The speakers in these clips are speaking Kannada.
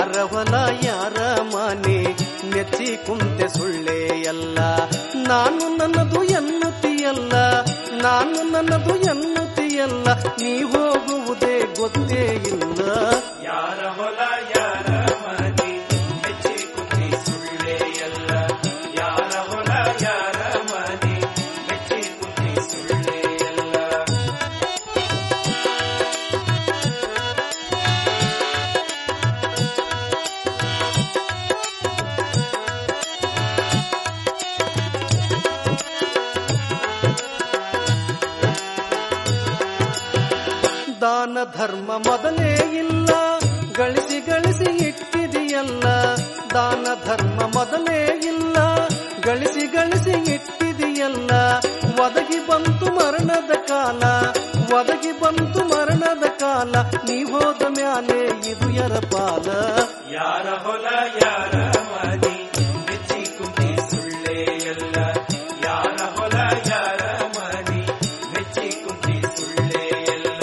ಯಾರ ಹೊಲ ಯಾರ ಮನೆ ನೆಚ್ಚಿ ಕುಂತೆ ಸುಳ್ಳೆ ಎಲ್ಲ ನಾನು ನನ್ನದು ಎನ್ನುತ್ತೀಯಲ್ಲ ನಾನು ನನ್ನದು ಎನ್ನುತ್ತೀಯಲ್ಲ ನೀ ಹೋಗುವುದೇ ಗೊತ್ತೇ ಇಲ್ಲ ಯಾರ ಹೊಲ ಯಾರ ಮನೆ ಮೆಚ್ಚಿ ಕುಂತಿ ಸುಳ್ಳೆ ಎಲ್ಲ ಯಾರ ಹೊಲ ಯಾರ ಮನೆ ಮೆಚ್ಚಿ ಕುಂತಿ ಸುಳ್ಳೆ ಎಲ್ಲ ದಾನ ಧರ್ಮ ಮೊದಲೇ ಇಲ್ಲ ಗಳಿಸಿ ಗಳಿಸಿ ಇಟ್ಟಿದೆಯಲ್ಲ ದಾನ ಧರ್ಮ ಮೊದಲೇ ಇಲ್ಲ ಗಳಿಸಿ ಗಳಿಸಿ ಇಟ್ಟಿದೆಯಲ್ಲ ಒದಗಿ ಬಂತು ಮರಣದ ಕಾಲ ಒದಗಿ ಬಂತು ಮರಣದ ಕಾಲ ನೀ ಹೋದ ಮ್ಯಾಲೆ ಇದು ಯರ ಪಾಲ ಯಾರ ಹೊಲ ಯಾರ ಮನೆ ಮೆಚ್ಚಿ ಕುಂತಿ ಸುಳ್ಳೆ ಎಲ್ಲ ಯಾರ ಹೊಲ ಯಾರ ಮನೆ ಮೆಚ್ಚಿ ಕುಂತಿ ಸುಳ್ಳೆ ಎಲ್ಲ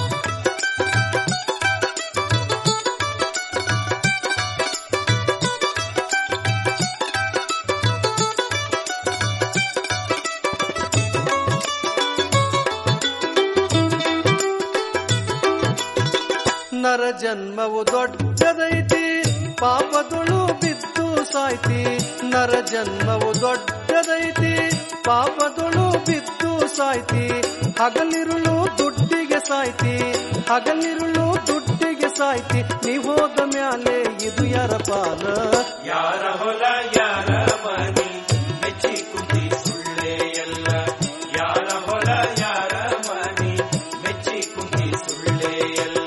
ನರ ಜನ್ಮವು ದೊಡ್ಡದೈತಿ ಪಾಪದುಳು ಬಿದ್ದು ಸಾಯ್ತಿ ನರ ಜನ್ಮವು ದೊಡ್ಡದೈತಿ ಪಾಪದುಳು ಬಿದ್ದು ಸಾಯ್ತಿ ಹಗಲಿರುಳು ದುಡ್ಡಿಗೆ ಸಾಯ್ತಿ ಹಗಲಿರುಳು ದುಡ್ಡಿಗೆ ಸಾಯ್ತಿ ನೀ ಹೋದ ಮ್ಯಾಲೆ ಇದು ಯರ ಪಾಲ ಯಾರ ಹೊಲ ಯಾರ ಮನೆ ಮೆಚ್ಚಿ ಕುಂತಿ ಸುಳ್ಳೆ ಎಲ್ಲ ಯಾರ ಹೊಲ ಯಾರ ಮನೆ ಮೆಚ್ಚಿ ಕುಂತಿ ಸುಳ್ಳೆ ಎಲ್ಲ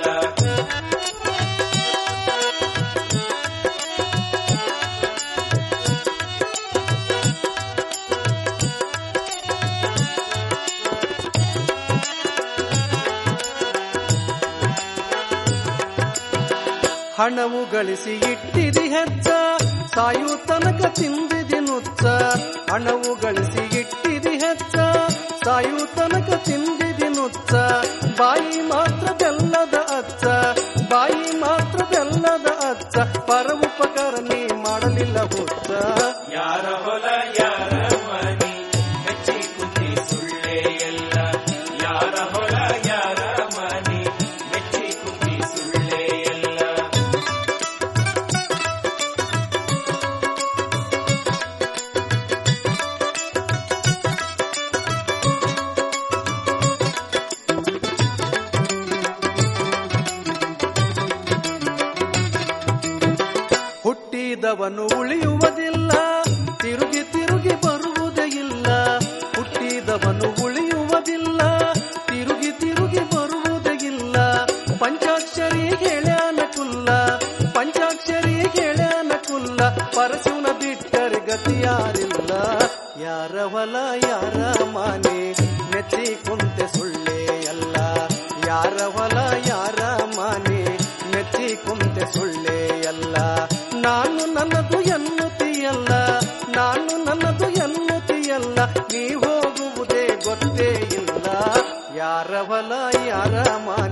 ಹಣವು ಗಳಿಸಿ ಇಟ್ಟಿದಿ ಹೆಚ್ಚ ಸಾಯು ತನಕ ತಿಂದಿದಿ ನುಚ್ಚ ಹಣವು ಗಳಿಸಿ ಇಟ್ಟಿದಿ ಹೆಚ್ಚ ಸಾಯು ತನಕ ತಿಂದಿದಿ ನುಚ್ಚ ಬಾಯಿ ಮಾತ್ರ ಬೆಲ್ಲದ ಅಚ್ಚ ಬಾಯಿ ಮಾತ್ರ ಬೆಲ್ಲದ ಅಚ್ಚ ಪರ ಉಪಕಾರ ನೀ ಮಾಡಲಿಲ್ಲ ಹುಚ್ಚ ಯಾರ ಹೊಲ ಯಾರ ಮನೆ ಮೆಚ್ಚಿ ಕುಂತಿ ಸುಳ್ಳೆ ಎಲ್ಲ ಯಾರ ಹೊಲ ಯಾರ ಮನೆ ಮೆಚ್ಚಿ ಕುಂತಿ ಸುಳ್ಳೆ ಎಲ್ಲ ಹುಟ್ಟಿದವನು ಉಳಿಯುವುದಿಲ್ಲ ತಿರುಗಿ ತಿರುಗಿ ಬರುವುದೇ ಇಲ್ಲ ಹುಟ್ಟಿದವನು ಉಳಿಯುವುದಿಲ್ಲ ತಿರುಗಿ ತಿರುಗಿ ಬರುವುದೇ ಇಲ್ಲ ಪಂಚಾಕ್ಷರಿ ಗೆಳ್ಯಾನ ಕುಲ್ಲ ಪಂಚಾಕ್ಷರಿ ಗೆಳ್ಯಾನ ಕುಲ್ಲ ಪರಶುನ ಬಿಟ್ಟರೆ ಗತಿಯಾರಿಲ್ಲ ಯಾರ ಹೊಲ ಯಾರ ಮಾನೆ ಮೆಚ್ಚಿ ಕುಂತೆ ಸುಳ್ಳೆ ಅಲ್ಲ ಯಾರ ಹೊಲ ಯಾರ ಮಾನೆ ಮೆಚ್ಚಿ ಕುಂತೆ ಸುಳ್ಳೆ ಅಲ್ಲ ನಾನು ನನ್ನದು ಎನ್ನುತ್ತೀಯಲ್ಲ ನಾನು ನನ್ನದು ಎನ್ನುತ್ತೀಯಲ್ಲ ನೀ ಹೋಗುವುದೇ ಗೊತ್ತೇ ಇಲ್ಲ ಯಾರ ಹೊಲ ಯಾರ ಮಾನೆ